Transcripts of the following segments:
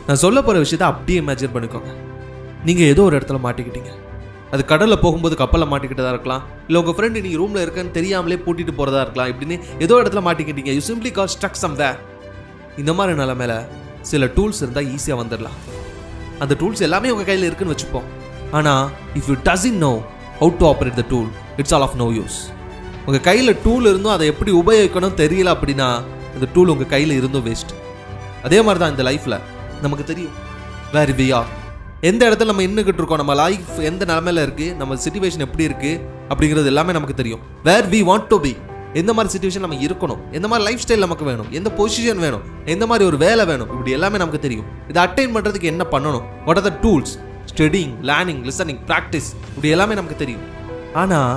நான் சொல்ல போகிற விஷயத்தை அப்படியே இமேஜின் பண்ணிக்கோங்க நீங்கள் ஏதோ ஒரு இடத்துல மாட்டிக்கிட்டீங்க அது கடலில் போகும்போது கப்பலில் மாட்டிக்கிட்டதா இருக்கலாம் இல்லை உங்கள் ஃப்ரெண்டு நீங்கள் ரூமில் இருக்கன்னு தெரியாமலே பூட்டிட்டு போகிறதா இருக்கலாம் இப்படின்னு ஏதோ இடத்துல மாட்டிக்கிட்டீங்க you simply call struck some the இந்த மாதிரி நிலமையில சில டூல்ஸ் இருந்தால் ஈஸியாக வந்துடலாம் அந்த டூல்ஸ் எல்லாமே உங்கள் கையில் இருக்குன்னு வச்சுப்போம் ஆனால் if you doesn't know how to operate the tool it's all of no use உங்கள் கையில் டூல் இருந்தும் அதை எப்படி உபயோகிக்கணும் தெரியல அப்படின்னா அந்த டூல் உங்கள் கையில் இருந்தும் வேஸ்ட் அதே மாதிரி தான் இந்த லைஃப்பில் நமக்கு தெரியும் வேர் வி ஆர் எந்த இடத்துல நம்ம இன்னுக்கிட்டு இருக்கோம் நம்ம லைஃப் எந்த நிலமையில இருக்கு நம்ம சுச்சுவேஷன் எப்படி இருக்கு அப்படிங்கிறது எல்லாமே நமக்கு தெரியும் where we want to be எந்த மாதிரி சுச்சுவேஷன் நம்ம இருக்கணும் எந்த மாதிரி லைஃப் ஸ்டைல் நமக்கு வேணும் எந்த பொசிஷன் வேணும் எந்த மாதிரி ஒரு வேலை வேணும் இப்படி எல்லாமே நமக்கு தெரியும் இதை அட்டைன் பண்ணுறதுக்கு என்ன பண்ணணும் what are the tools studying learning listening practice இப்படி எல்லாமே நமக்கு தெரியும் ஆனால்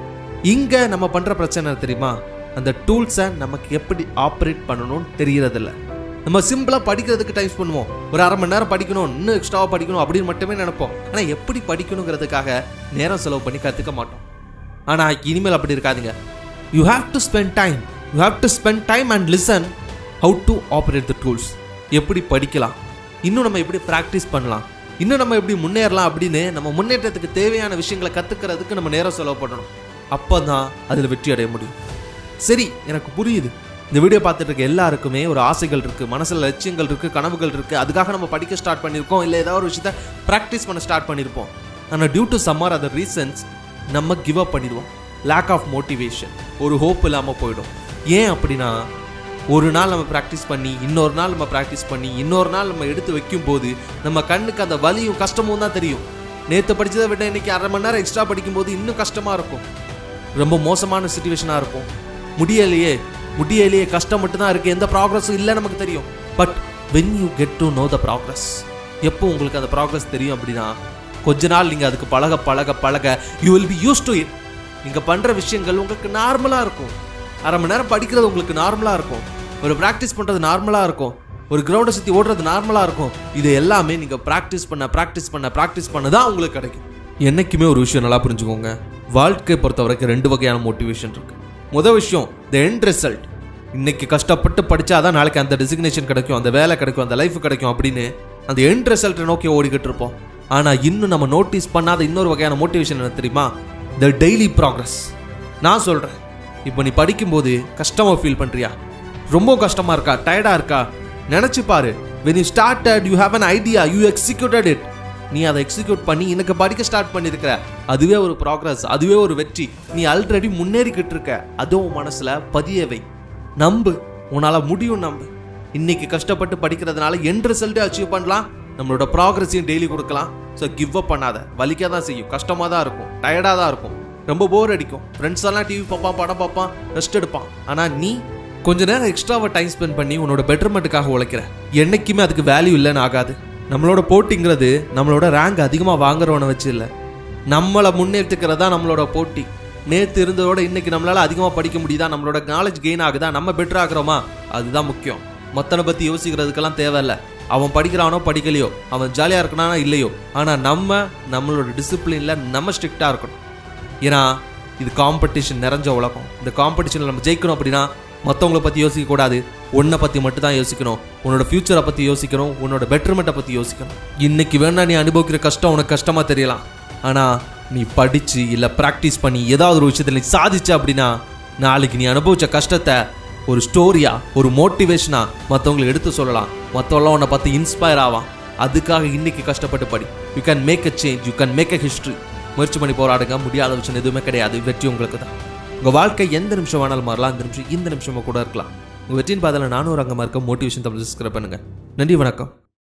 இங்கே நம்ம பண்ணுற பிரச்சனை என்ன தெரியுமா அந்த டூல்ஸை நமக்கு எப்படி ஆப்ரேட் பண்ணணும்னு தெரியறதில்ல நம்ம சிம்பிளாக படிக்கிறதுக்கு டைம் பண்ணுவோம் ஒரு அரை மணி நேரம் படிக்கணும் இன்னும் எக்ஸ்ட்ராவாக படிக்கணும் அப்படின்னு மட்டுமே நினைப்போம் ஆனால் எப்படி படிக்கணுங்கிறதுக்காக நேரம் செலவு பண்ணி கற்றுக்க மாட்டோம் ஆனால் இனிமேல் அப்படி இருக்காதுங்க you have to spend time you have to spend time and listen how to operate the tools எப்படி படிக்கலாம் இன்னும் நம்ம எப்படி ப்ராக்டிஸ் பண்ணலாம் இன்னும் நம்ம எப்படி முன்னேறலாம் அப்படின்னு நம்ம முன்னேற்றத்துக்கு தேவையான விஷயங்களை கற்றுக்கிறதுக்கு நம்ம நேரம் செலவு பண்ணணும் அப்போ தான் அதில் வெற்றி அடைய முடியும் சரி எனக்கு புரியுது இந்த வீடியோ பார்த்துட்டு இருக்க எல்லாருக்குமே ஒரு ஆசைகள் இருக்குது மனசில் லட்சியங்கள் இருக்குது கனவுகள் இருக்குது அதுக்காக நம்ம படிக்க ஸ்டார்ட் பண்ணியிருக்கோம் இல்லை ஏதாவது ஒரு விஷயத்த ப்ராக்டிஸ் பண்ண ஸ்டார்ட் பண்ணியிருப்போம் ஆனால் due to summer other reasons நம்ம கிவ் அப் பண்ணிடுவோம் லேக் ஆஃப் மோட்டிவேஷன் ஒரு ஹோப் இல்லாமல் போயிடும் ஏன் அப்படின்னா ஒரு நாள் நம்ம ப்ராக்டிஸ் பண்ணி இன்னொரு நாள் நம்ம ப்ராக்டிஸ் பண்ணி இன்னொரு நாள் நம்ம எடுத்து வைக்கும் போது நம்ம கண்ணுக்கு அந்த வலியும் கஷ்டமும் தான் தெரியும் நேற்று படிச்சதை விட இன்னைக்கு அரை மணி நேரம் எக்ஸ்ட்ரா படிக்கும்போது இன்னும் கஷ்டமாக இருக்கும் ரொம்ப மோசமான சுச்சுவேஷனாக இருக்கும் முடியலையே முடியலையே கஷ்டம் மட்டும்தான் இருக்குது எந்த ப்ராக்ரஸும் இல்லை நமக்கு தெரியும் but when you get to know the progress எப்போ உங்களுக்கு அந்த ப்ராக்ரஸ் தெரியும் அப்படின்னா கொஞ்ச நாள் நீங்கள் அதுக்கு பழக பழக பழக you will be used to it நீங்கள் பண்ணுற விஷயங்கள் உங்களுக்கு நார்மலாக இருக்கும் அரை மணி நேரம் படிக்கிறது உங்களுக்கு நார்மலாக இருக்கும் ஒரு ப்ராக்டிஸ் பண்ணுறது நார்மலாக இருக்கும் ஒரு கிரவுண்டை சுற்றி ஓடுறது நார்மலாக இருக்கும் இது எல்லாமே நீங்கள் ப்ராக்டிஸ் பண்ண ப்ராக்டிஸ் பண்ண ப்ராக்டிஸ் பண்ண தான் உங்களுக்கு கிடைக்கும் என்னைக்குமே ஒரு விஷயம் நல்லா புரிஞ்சுக்கோங்க வாழ்க்கை பொறுத்த வரைக்கும் ரெண்டு வகையான மோட்டிவேஷன் இருக்கு முதல் விஷயம் த எண்ட் ரிசல்ட் இன்னைக்கு கஷ்டப்பட்டு படிச்சாதான் நாளைக்கு அந்த டெசிக்னேஷன் கிடைக்கும் அந்த வேலை கிடைக்கும் அந்த லைஃப் கிடைக்கும் அப்படின்னு அந்த எண்ட் ரிசல்ட்டை நோக்கி ஓடிக்கிட்டு இருப்போம் ஆனால் இன்னும் நம்ம நோட்டீஸ் பண்ணாத இன்னொரு வகையான மோட்டிவேஷன் என்ன தெரியுமா த டெய்லி ப்ராக்ரஸ் நான் சொல்கிறேன் இப்போ நீ படிக்கும்போது கஷ்டமாக ஃபீல் பண்ணுறியா ரொம்ப கஷ்டமாக இருக்கா டயர்டாக இருக்கா நினச்சி பாரு when you started you have an idea you executed it நீ அதை எக்ஸிக்யூட் பண்ணி எனக்கு படிக்க ஸ்டார்ட் பண்ணியிருக்கிற அதுவே ஒரு ப்ராக்ரஸ் அதுவே ஒரு வெற்றி நீ ஆல்ரெடி முன்னேறிக்கிட்டு இருக்க அதுவும் மனசுல பதியவை நம்பு உன்னால முடியும் நம்பு இன்னைக்கு கஷ்டப்பட்டு படிக்கிறதுனால எண்ட் ரிசல்ட்டே அச்சீவ் பண்ணலாம் நம்மளோட ப்ராக்ரஸையும் டெய்லி கொடுக்கலாம் ஸோ கிவ் அப் பண்ணாத வலிக்க தான் செய்யும் கஷ்டமாக தான் இருக்கும் டயர்டாக தான் இருக்கும் ரொம்ப போர் அடிக்கும் ஃப்ரெண்ட்ஸ் எல்லாம் டிவி பார்ப்பான் படம் பார்ப்பான் ரெஸ்ட் எடுப்பான் ஆனால் நீ கொஞ்ச நேரம் எக்ஸ்ட்ராவாக டைம் ஸ்பெண்ட் பண்ணி உன்னோட பெட்டர்மெண்ட்டுக்காக உழைக்கிற என்னைக்குமே அதுக்கு வேல்யூ இல்லைன்னு ஆகாது நம்மளோட போட்டிங்கிறது நம்மளோட ரேங்க் அதிகமாக வாங்குறவனை வச்சு இல்லை நம்மளை முன்னேற்றுக்கிறதா நம்மளோட போட்டி நேற்று இருந்ததோட இன்னைக்கு நம்மளால அதிகமாக படிக்க முடியுதா நம்மளோட நாலேஜ் கெயின் ஆகுதா நம்ம பெட்டர் ஆகுறோமா அதுதான் முக்கியம் மத்தனை பற்றி யோசிக்கிறதுக்கெல்லாம் தேவையில்ல அவன் படிக்கிறானோ படிக்கலையோ அவன் ஜாலியாக இருக்கனானோ இல்லையோ ஆனால் நம்ம நம்மளோட டிசிப்ளினில் நம்ம ஸ்ட்ரிக்டாக இருக்கணும் ஏன்னா இது காம்படிஷன் நிறைஞ்ச உலகம் இந்த காம்படிஷனில் நம்ம ஜெயிக்கணும் அப்படின்னா மற்றவங்கள பற்றி யோசிக்கக்கூடாது உன்னை பற்றி மட்டும் தான் யோசிக்கணும் உன்னோட ஃப்யூச்சரை பற்றி யோசிக்கணும் உன்னோட பெட்டர்மெண்ட்டை பற்றி யோசிக்கணும் இன்னைக்கு வேணா நீ அனுபவிக்கிற கஷ்டம் உனக்கு கஷ்டமாக தெரியலாம் ஆனால் நீ படித்து இல்லை ப்ராக்டிஸ் பண்ணி ஏதாவது ஒரு விஷயத்தில் நீ சாதிச்ச அப்படின்னா நாளைக்கு நீ அனுபவிச்ச கஷ்டத்தை ஒரு ஸ்டோரியா ஒரு மோட்டிவேஷனா மற்றவங்களுக்கு எடுத்து சொல்லலாம் மற்றவங்களாம் உன்னை பார்த்து இன்ஸ்பயர் ஆவான் அதுக்காக இன்னைக்கு கஷ்டப்பட்டு படி you can make a change you can make a history முயற்சி பண்ணி போராடுங்க முடியாத விஷயம் எதுவுமே கிடையாது வெற்றி உங்களுக்கு தான் உங்கள் வாழ்க்கை எந்த நிமிஷம் வேணாலும் மாறலாம் இந்த நிமிஷம் இந்த நிமிஷமா கூட இருக்கலாம் உங்கள் வெற்றியின் பாதையில் நானும் ஒரு அங்கமாக இருக்க மோட்டிவேஷன் தமிழ் சப்ஸ்கிரைப் பண்ணுங்க நன்றி வணக்கம்